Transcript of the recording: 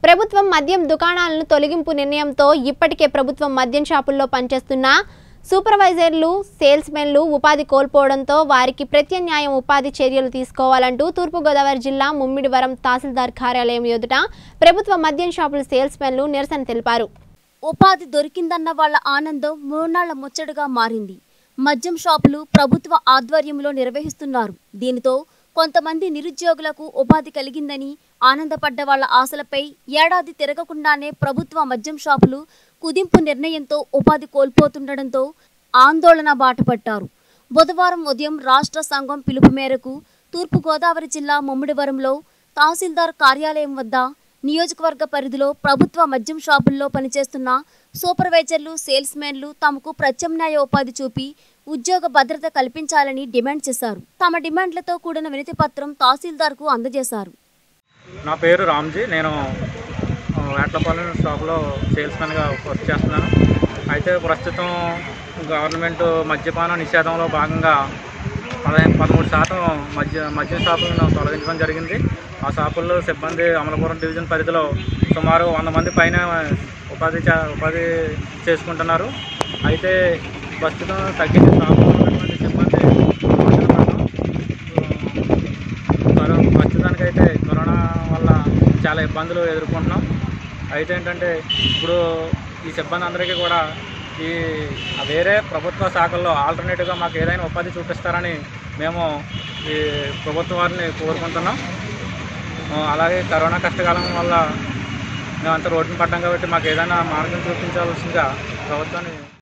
ప్రభుత్వం మద్యం దుకాణాలను తొలగింపు నిర్ణయంతో ఇప్పటికే ప్రభుత్వం మద్యం షాపుల్లో పనిచేస్తున్న సూపర్వైజర్లు సేల్స్మెన్లు ఉపాధి కోల్పోవడంతో వారికి ప్రత్యామ్నాయం ఉపాధి చర్యలు తీసుకోవాలంటూ తూర్పుగోదావరి జిల్లా ముమ్మిడివరం తహసీల్దార్ కార్యాలయం ఎదుట ప్రభుత్వ మద్యం షాపుల సేల్స్మెన్లు నిరసన తెలిపారు ఉపాధి దొరికిందన్న వాళ్ళ ఆనందం మూనాళ్ల ముచ్చటగా మారింది మద్యం షాపులు ప్రభుత్వ ఆధ్వర్యంలో నిర్వహిస్తున్నారు దీనితో కొంతమంది నిరుద్యోగులకు ఉపాధి కలిగిందని ఆనందపడ్డ వాళ్ళ ఆశలపై ఏడాది తిరగకుండానే ప్రభుత్వ మద్యం షాపులు కుదింపు నిర్ణయంతో ఉపాధి కోల్పోతుండటంతో ఆందోళన బాటపట్టారు బుధవారం ఉదయం రాష్ట్ర సంఘం పిలుపు మేరకు తూర్పుగోదావరి జిల్లా ముమ్మిడివరంలో తహసీల్దార్ కార్యాలయం వద్ద నియోజకవర్గ పరిధిలో ప్రభుత్వ మద్యం షాపుల్లో పనిచేస్తున్న సూపర్వైజర్లు సేల్స్మెన్లు తమకు ప్రత్యామ్నాయ ఉపాధి చూపి ఉద్యోగ భద్రత కల్పించాలని డిమాండ్ చేశారు తమ డిమాండ్లతో కూడిన వినతి పత్రం తహసీల్దార్కు అందజేశారు నా పేరు రామ్జీ నేను ఆ, వేట్లపాలెం షాప్లో సేల్స్మెన్గా వర్క్ చేస్తున్నాను అయితే ప్రస్తుతం గవర్నమెంట్ మద్యపాన నిషేధంలో భాగంగా పదహైదు పదమూడు శాతం మద్య మద్యం షాపులను తొలగించడం జరిగింది ఆ షాపుల్లో సిబ్బంది అమలాపురం డివిజన్ పరిధిలో సుమారు వంద మంది పైన ఉపాధి చే- ఉపాధి చేసుకుంటున్నారు అయితే ప్రస్తుతం తగ్గించి షాపులో ఉన్నటువంటి సిబ్బంది కరోనా ప్రస్తుతానికైతే కరోనా వల్ల చాలా ఇబ్బందులు ఎదుర్కొంటున్నాం అయితే ఏంటంటే ఇప్పుడు ఈ సిబ్బంది అందరికీ కూడా ఈ వేరే ప్రభుత్వ శాఖల్లో ఆల్టర్నేటివ్గా మాకు ఏదైనా ఉపాధి చూపిస్తారని మేము ఈ ప్రభుత్వం వారిని కోరుకుంటున్నాం ఆ, అలాగే కరోనా కష్టకాలం వల్ల మేమంతా రోడ్డున పడ్డాం కాబట్టి మాకు ఏదైనా మార్గం చూపించాల్సిందిగా ప్రభుత్వాన్ని